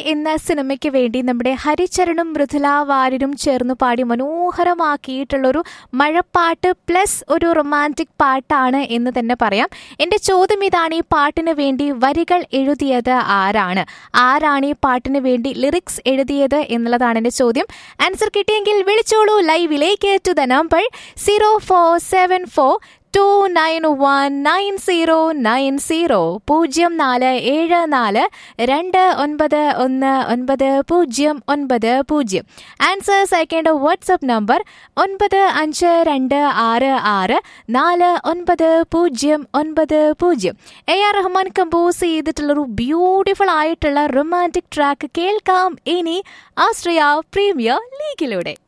എന്ന സിനിമയ്ക്ക് വേണ്ടി നമ്മുടെ ഹരിചരണും മൃദുല വാര്യരും ചേർന്ന് പാടി മനോഹരമാക്കിയിട്ടുള്ളൊരു മഴപ്പാട്ട് പ്ലസ് ഒരു റൊമാൻറ്റിക് പാട്ടാണ് എന്ന് തന്നെ പറയാം എൻ്റെ ചോദ്യം ഇതാണ് ഈ പാട്ടിന് വേണ്ടി വരികൾ എഴുതിയത് ആരാണ് ആരാണ് ഈ പാട്ടിന് വേണ്ടി ലിറിക്സ് എഴുതിയത് എന്നുള്ളതാണ് എൻ്റെ ചോദ്യം ആൻസർ കിട്ടിയെങ്കിൽ വിളിച്ചോളൂ ലൈവിലേക്ക് to the number zero four seven four two nine one nine zero nine zero പൂജ്യം നാല് ഏഴ് നാല് രണ്ട് ഒൻപത് ഒന്ന് ഒൻപത് പൂജ്യം ഒൻപത് പൂജ്യം ആൻസേഴ്സ് അയക്കേണ്ട വാട്സപ്പ് നമ്പർ ഒൻപത് അഞ്ച് രണ്ട് ആറ് ആറ് നാല് ഒൻപത് പൂജ്യം ഒൻപത് പൂജ്യം എ ആർ റഹ്മാൻ കമ്പോസ് ചെയ്തിട്ടുള്ളൊരു ബ്യൂട്ടിഫുൾ ആയിട്ടുള്ള റൊമാൻറ്റിക് ട്രാക്ക് കേൾക്കാം ഇനി ആസ്ട്രിയ പ്രീമിയർ ലീഗിലൂടെ